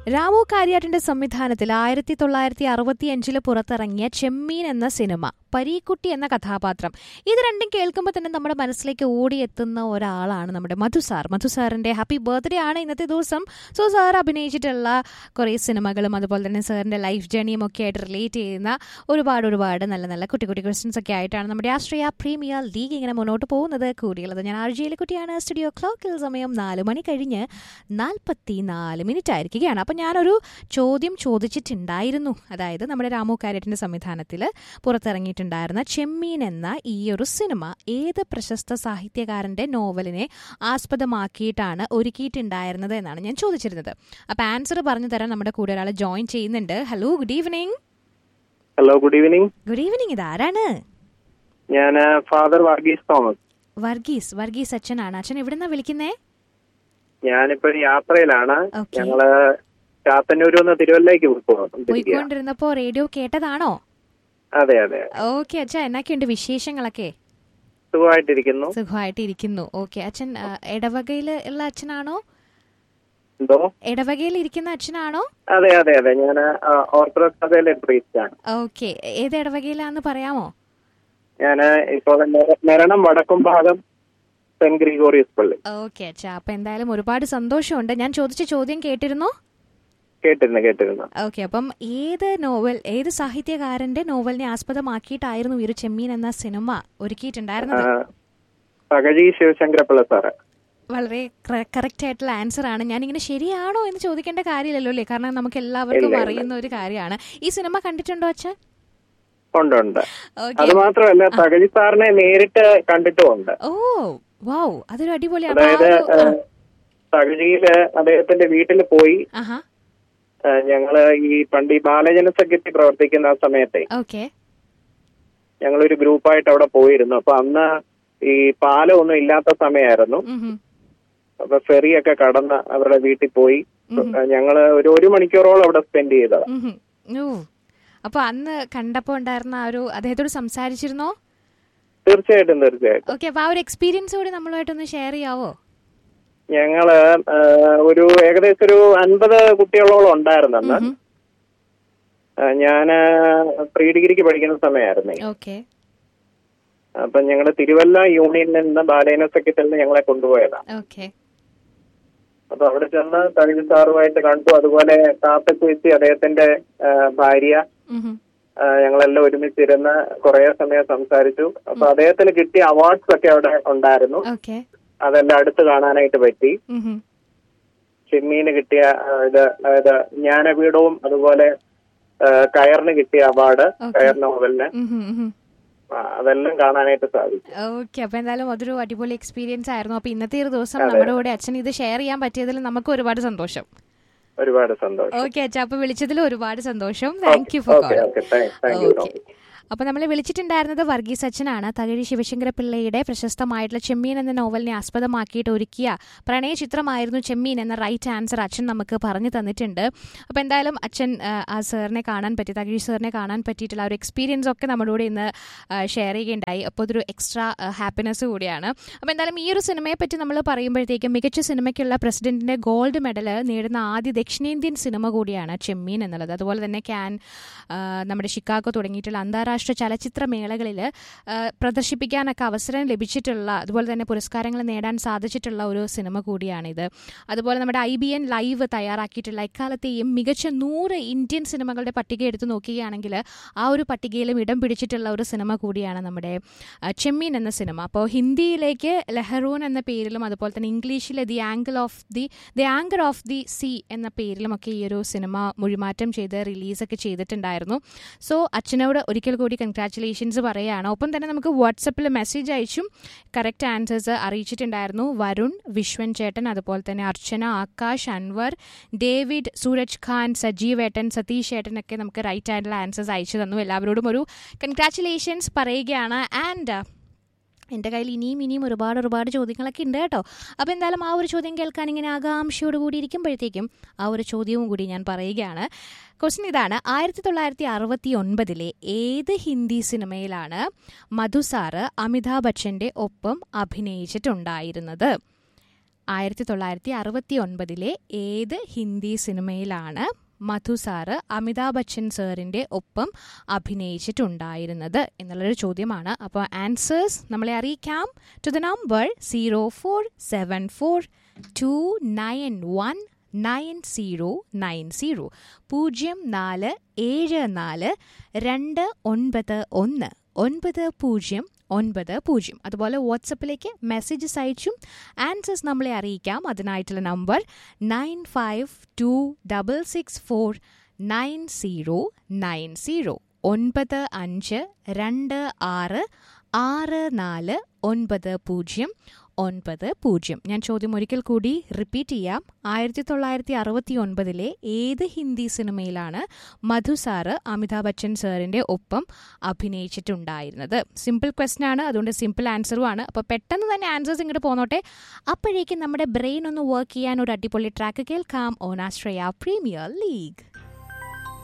രാമു കാര്യാട്ടിന്റെ സംവിധാനത്തിൽ ആയിരത്തി തൊള്ളായിരത്തി അറുപത്തി അഞ്ചില് പുറത്തിറങ്ങിയ ചെമ്മീൻ എന്ന സിനിമ പരീക്കുട്ടി എന്ന കഥാപാത്രം ഇത് രണ്ടും കേൾക്കുമ്പോൾ തന്നെ നമ്മുടെ മനസ്സിലേക്ക് ഓടിയെത്തുന്ന ഒരാളാണ് നമ്മുടെ മധു സാർ മധു സാറിന്റെ ഹാപ്പി ബർത്ത്ഡേ ആണ് ഇന്നത്തെ ദിവസം സോ സാർ അഭിനയിച്ചിട്ടുള്ള കുറേ സിനിമകളും അതുപോലെ തന്നെ സാറിന്റെ ലൈഫ് ജേണിയും ഒക്കെ ആയിട്ട് റിലേറ്റ് ചെയ്യുന്ന ഒരുപാട് ഒരുപാട് നല്ല നല്ല കുട്ടി കുട്ടി ക്വസ്റ്റ്യൻസ് ഒക്കെ ആയിട്ടാണ് നമ്മുടെ ആശ്രയ പ്രീമിയർ ലീഗ് ഇങ്ങനെ മുന്നോട്ട് പോകുന്നത് കൂടിയുള്ളത് ഞാൻ ആർജിയിലെ കുട്ടിയാണ് സ്റ്റുഡിയോ ക്ലോക്കിൽ സമയം നാല് മണി കഴിഞ്ഞ് നാൽപ്പത്തി നാല് മിനിറ്റ് ആയിരിക്കുകയാണ് അപ്പം ഞാനൊരു ചോദ്യം ചോദിച്ചിട്ടുണ്ടായിരുന്നു അതായത് നമ്മുടെ രാമു കാര്യറ്റിന്റെ സംവിധാനത്തിൽ പുറത്തിറങ്ങിയിട്ടുണ്ടായിരുന്ന ചെമ്മീൻ എന്ന ഈ ഒരു സിനിമ ഏത് പ്രശസ്ത സാഹിത്യകാരന്റെ നോവലിനെ ആസ്പദമാക്കിയിട്ടാണ് ഒരുക്കിയിട്ടുണ്ടായിരുന്നത് എന്നാണ് ഞാൻ ചോദിച്ചിരുന്നത് അപ്പം ആൻസർ പറഞ്ഞു തരാൻ നമ്മുടെ കൂടെ ഒരാൾ ജോയിൻ ചെയ്യുന്നുണ്ട് hello good evening hello good evening good evening ഇതാരാണ് ഞാൻ ഫാദർ വർഗീസ് തോമസ് വർഗീസ് വർഗീസ് അച്ഛനാണ് അച്ഛൻ എവിടുന്നാ വിളിക്കുന്നേ ഞാനിപ്പോ ഒരു യാത്രയിലാണ് Okay. ഞങ്ങള് ചാത്തന്നൂരിൽ നിന്ന് തിരുവല്ലയ്ക്ക് പോകും പോയിക്കൊണ്ടിരുന്നപ്പോ റേഡിയോ കേട്ടതാണോ അതെ അതെ ഓക്കെ അച്ഛാ എന്നൊക്കെയുണ്ട് വിശേഷങ്ങളൊക്കെ സുഖമായിട്ടിരിക്കുന്നു സുഖമായിട്ട് ഇരിക്കുന്നു ഓക്കെ അച്ഛൻ ആ, ഇടവകയിൽ ഉള്ള അച്ഛനാണോ എന്തോ ഇടവകയിൽ ഇരിക്കുന്ന അച്ഛനാണോ അതെ അതെ അതെ ഞാൻ ഓർത്തഡോക്സ് സഭയിലെ പ്രീസ്റ്റ് ആണ് ഓക്കെ ഏത് ഇടവകയിലാന്ന് പറയാമോ ഞാൻ ഇപ്പോൾ നെര- നെരണം വടക്കും ഭാഗം സെന്റ് ഗ്രിഗോറിയസ് പള്ളി ഓക്കെ അച്ഛാ അപ്പൊ എന്തായാലും ഒരുപാട് സന്തോഷമുണ്ട് ഞാൻ ചോദിച്ച ചോദ്യം കേട്ടിരുന്നോ കേട്ടിരുന്നു കേട്ടിരുന്നു ഓക്കെ അപ്പം ഏത് നോവൽ ഏത് സാഹിത്യകാരന്റെ നോവലിനെ ആസ്പദമാക്കിയിട്ടായിരുന്നു ഈ ഒരു ചെമ്മീൻ എന്ന സിനിമ ഒരുക്കിയിട്ടുണ്ടായിരുന്നത് പകഴി ശിവശങ്കരപ്പിള്ള സാറ് വളരെ കറക്റ്റ് ആയിട്ടുള്ള ആൻസർ ആണ് ഞാൻ ഇങ്ങനെ ശരിയാണോ എന്ന് ചോദിക്കേണ്ട കാര്യമില്ലല്ലോ അല്ലേ കാരണം നമുക്ക് എല്ലാവർക്കും ഇല്ല, ഇല്ല. അറിയുന്ന ഒരു കാര്യമാണ് ഈ സിനിമ കണ്ടിട്ടുണ്ടോ അച്ഛൻ ഉണ്ട് ഉണ്ട് ഓക്കെ അത് മാത്രമല്ല പകഴി സാറിനെ നേരിട്ട് കണ്ടിട്ടുമുണ്ട് ഓ വൗ അതൊരു അടിപൊളിയാണ് അപ്പൊ ആ അതായത് ഒരു- പകഴിയില് അദ്ദേഹത്തിന്റെ വീട്ടിൽ പോയി ആ, ആഹാ ആ, ഞങ്ങള് ഈ പണ്ട് ഈ ബാലജന സഖ്യത്തിൽ പ്രവർത്തിക്കുന്ന ആ സമയത്തെ ഓക്കെ ഞങ്ങളൊരു ഗ്രൂപ്പായിട്ട് അവിടെ പോയിരുന്നു അപ്പൊ അന്ന് ഈ പാലം ഒന്നും ഇല്ലാത്ത സമയമായിരുന്നു ഉം ഹും. അപ്പൊ ഫെറിയൊക്കെ കടന്ന് അവരുടെ വീട്ടിൽ പോയി ആ, ഞങ്ങള് ഒരു ഒരു മണിക്കൂറോളം അവിടെ സ്പെൻഡ് ചെയ്തത് ഉം ഹും. ഓ അപ്പൊ അന്ന് കണ്ടപ്പോ ഉണ്ടായിരുന്ന ആ ഒരു അദ്ദേഹത്തോട് സംസാരിച്ചിരുന്നോ തീർച്ചയായിട്ടും തീർച്ചയായിട്ടും ഓക്കെ അപ്പൊ ആ ഒരു എക്സ്പീരിയൻസ് കൂടി നമ്മളുമായിട്ടൊന്ന് ഷെയർ ചെയ്യാവോ ഞങ്ങള് ആ, ഒരു ഏകദേശം ഒരു അൻപത് കുട്ടികളോളം ഉണ്ടായിരുന്നു അന്ന് ഉം ഹും. ആ, ഞാന് പ്രീ ഡിഗ്രിക്ക് പഠിക്കുന്ന സമയമായിരുന്നേ ഓക്കെ അപ്പൊ ഞങ്ങള് തിരുവല്ല യൂണിയനിൽ നിന്ന് ബാലജന സഖ്യത്തിൽ നിന്ന് ഞങ്ങളെ കൊണ്ടുപോയതാണ് ഓക്കെ അപ്പൊ അവിടെ ചെന്ന് തകഴി സാറുമായിട്ട് കണ്ടു അതുപോലെ കാപ്പച്ചേച്ചി അദ്ദേഹത്തിന്റെ ആ, ഭാര്യ ഉം ഹും. ആ, ഞങ്ങളെല്ലാം ഒരുമിച്ചിരുന്ന് കുറെ സമയം സംസാരിച്ചു അപ്പൊ അദ്ദേഹത്തിന് കിട്ടിയ അവാർഡ്സ് ഒക്കെ അവിടെ ഉണ്ടായിരുന്നു ഓക്കെ അതെല്ലാം അടുത്ത് കാണാനായിട്ട് പറ്റി ഉം ഹും. ചെമ്മീന് കിട്ടിയ ആ, ഇത് അതായത് ജ്ഞാനപീഠവും അതുപോലെ ആ, കയറിന് കിട്ടിയ അവാർഡ് Okay. കയർ നോവലിന് ഉം ഹും, ഉം ഹും. ആ, അതെല്ലാം കാണാനായിട്ട് സാധിച്ചു ഓക്കെ അപ്പൊ എന്തായാലും അതൊരു അടിപൊളി എക്സ്പീരിയൻസ് ആയിരുന്നു അപ്പൊ ഇന്നത്തെ ഒരു ദിവസം അതെ. നമ്മുടെ കൂടെ അച്ഛൻ ഇത് ഷെയർ ചെയ്യാൻ പറ്റിയതിൽ നമുക്ക് ഒരുപാട് സന്തോഷം ഒരുപാട് സന്തോഷം ഓക്കെ അച്ഛാ അപ്പൊ വിളിച്ചതിൽ ഒരുപാട് സന്തോഷം thank you for okay call okay thank you okay അപ്പൊ നമ്മളെ വിളിച്ചിട്ടുണ്ടായിരുന്നത് വർഗീസ് അച്ഛനാണ് തകഴി ശിവശങ്കര പിള്ളയുടെ പ്രശസ്തമായിട്ടുള്ള ചെമ്മീൻ എന്ന നോവലിനെ ആസ്പദമാക്കിയിട്ട് ഒരുക്കിയ പ്രണയ ചിത്രമായിരുന്നു ചെമ്മീൻ എന്ന റൈറ്റ് ആൻസർ അച്ഛൻ നമുക്ക് പറഞ്ഞു തന്നിട്ടുണ്ട് അപ്പൊ എന്തായാലും അച്ഛൻ ആ, ആ സാറിനെ കാണാൻ പറ്റി തകഴി സാറിനെ കാണാൻ പറ്റിയിട്ടുള്ള ആ ഒരു എക്സ്പീരിയൻസ് ഒക്കെ നമ്മളോട് ഇന്ന് ഷെയർ ചെയ്യുകയുണ്ടായി അപ്പോൾ അതൊരു എക്സ്ട്രാ ഹാപ്പിനെസ് കൂടിയാണ് അപ്പോൾ എന്തായാലും ഈ ഒരു സിനിമയെ പറ്റി നമ്മൾ പറയുമ്പോഴത്തേക്കും മികച്ച സിനിമയ്ക്കുള്ള പ്രസിഡന്റിന്റെ ഗോൾഡ് മെഡൽ നേടുന്ന ആദ്യ ദക്ഷിണേന്ത്യൻ സിനിമ കൂടിയാണ് ചെമ്മീൻ എന്നുള്ളത് അതുപോലെ തന്നെ ക്യാൻ ആ, നമ്മുടെ ഷിക്കാഗോ തുടങ്ങിയിട്ടുള്ള അന്താരാഷ്ട്ര ചലച്ചിത്ര മേളകളിൽ പ്രദർശിപ്പിക്കാനൊക്കെ അവസരം ലഭിച്ചിട്ടുള്ള അതുപോലെ തന്നെ പുരസ്കാരങ്ങൾ നേടാൻ സാധിച്ചിട്ടുള്ള ഒരു സിനിമ കൂടിയാണിത് അതുപോലെ നമ്മുടെ ഐ ബി എൻ ലൈവ് തയ്യാറാക്കിയിട്ടുള്ള എക്കാലത്തെയും മികച്ച നൂറ് ഇന്ത്യൻ സിനിമകളുടെ പട്ടിക എടുത്ത് നോക്കുകയാണെങ്കിൽ ആ ഒരു പട്ടികയിലും ഇടം പിടിച്ചിട്ടുള്ള ഒരു സിനിമ കൂടിയാണ് നമ്മുടെ ആ, ചെമ്മീൻ എന്ന സിനിമ അപ്പോൾ ഹിന്ദിയിലേക്ക് ലഹറൂൻ എന്ന പേരിലും അതുപോലെ തന്നെ ഇംഗ്ലീഷിലെ the angle of the the anchor of the sea എന്ന പേരിലുമൊക്കെ ഈ ഒരു സിനിമ മൊഴിമാറ്റം ചെയ്ത് റിലീസൊക്കെ ചെയ്തിട്ടുണ്ടായിരുന്നു സോ അച്ഛനോട് ഒരിക്കൽ കൂടി കൺഗ്രാറ്റുലേഷൻസ് പറയുകയാണ് ഒപ്പം തന്നെ നമുക്ക് വാട്സപ്പിൽ മെസ്സേജ് അയച്ചും കറക്റ്റ് ആൻസേഴ്സ് അറിയിച്ചിട്ടുണ്ടായിരുന്നു വരുൺ വിശ്വൻ ചേട്ടൻ അതുപോലെ തന്നെ അർച്ചന ആകാശ് അൻവർ ഡേവിഡ് സൂരജ് ഖാൻ സജീവ് ഏട്ടൻ സതീഷ് ഏട്ടൻ ഒക്കെ നമുക്ക് റൈറ്റ് ആയിട്ടുള്ള ആൻസേഴ്സ് അയച്ചു തന്നു എല്ലാവരോടും ഒരു കൺഗ്രാറ്റുലേഷൻസ് പറയുകയാണ് ആൻഡ് എൻ്റെ കയ്യിൽ ഇനിയും ഇനിയും ഒരുപാട് ഒരുപാട് ചോദ്യങ്ങളൊക്കെ ഉണ്ട് കേട്ടോ അപ്പോൾ എന്തായാലും ആ ഒരു ചോദ്യം കേൾക്കാൻ ഇങ്ങനെ ആകാംക്ഷയോട് കൂടി ഇരിക്കുമ്പോഴത്തേക്കും ആ ഒരു ചോദ്യവും കൂടി ഞാൻ പറയുകയാണ് ക്വസ്റ്റ്യൻ ഇതാണ് ആയിരത്തി തൊള്ളായിരത്തി അറുപത്തി ഒൻപതിലെ ഏത് ഹിന്ദി സിനിമയിലാണ് മധു സാറ് അമിതാഭ് ബച്ചൻ്റെ ഒപ്പം അഭിനയിച്ചിട്ടുണ്ടായിരുന്നത് ആയിരത്തി തൊള്ളായിരത്തി അറുപത്തി ഒൻപതിലെ ഏത് ഹിന്ദി സിനിമയിലാണ് മധു സാറ് അമിതാഭ് ബച്ചൻ സാറിൻ്റെ ഒപ്പം അഭിനയിച്ചിട്ടുണ്ടായിരുന്നത് എന്നുള്ളൊരു ചോദ്യമാണ് അപ്പോൾ ആൻസേഴ്സ് നമ്മളെ അറിയിക്കാം to the number zero four seven four two nine one nine zero nine zero പൂജ്യം നാല് ഏഴ് നാല് രണ്ട് ഒൻപത് ഒന്ന് ഒൻപത് പൂജ്യം ഒൻപത് പൂജ്യം അതുപോലെ വാട്സപ്പിലേക്ക് മെസ്സേജസ് അയച്ചും ആൻസേഴ്സ് നമ്മളെ അറിയിക്കാം അതിനായിട്ടുള്ള number nine five two double six four nine zero nine zero ഒൻപത് അഞ്ച് രണ്ട് ആറ് ആറ് നാല് ഒൻപത് പൂജ്യം ഒൻപത് പൂജ്യം ഞാൻ ചോദ്യം ഒരിക്കൽ കൂടി റിപ്പീറ്റ് ചെയ്യാം ആയിരത്തി തൊള്ളായിരത്തി അറുപത്തി ഒൻപതിലെ ഏത് ഹിന്ദി സിനിമയിലാണ് മധു സാറ് അമിതാഭ് ബച്ചൻ സാറിൻ്റെ ഒപ്പം അഭിനയിച്ചിട്ടുണ്ടായിരുന്നത് സിമ്പിൾ ക്വസ്റ്റൻ ആണ് അതുകൊണ്ട് സിമ്പിൾ ആൻസറും ആണ് അപ്പോൾ പെട്ടെന്ന് തന്നെ ആൻസേഴ്സ് ഇങ്ങോട്ട് പോന്നോട്ടെ അപ്പോഴേക്കും നമ്മുടെ ബ്രെയിൻ ഒന്ന് വർക്ക് ചെയ്യാൻ ഒരു അടിപൊളി ട്രാക്ക് കേൾക്കാം ഓനാശ്രയ പ്രീമിയർ ലീഗ്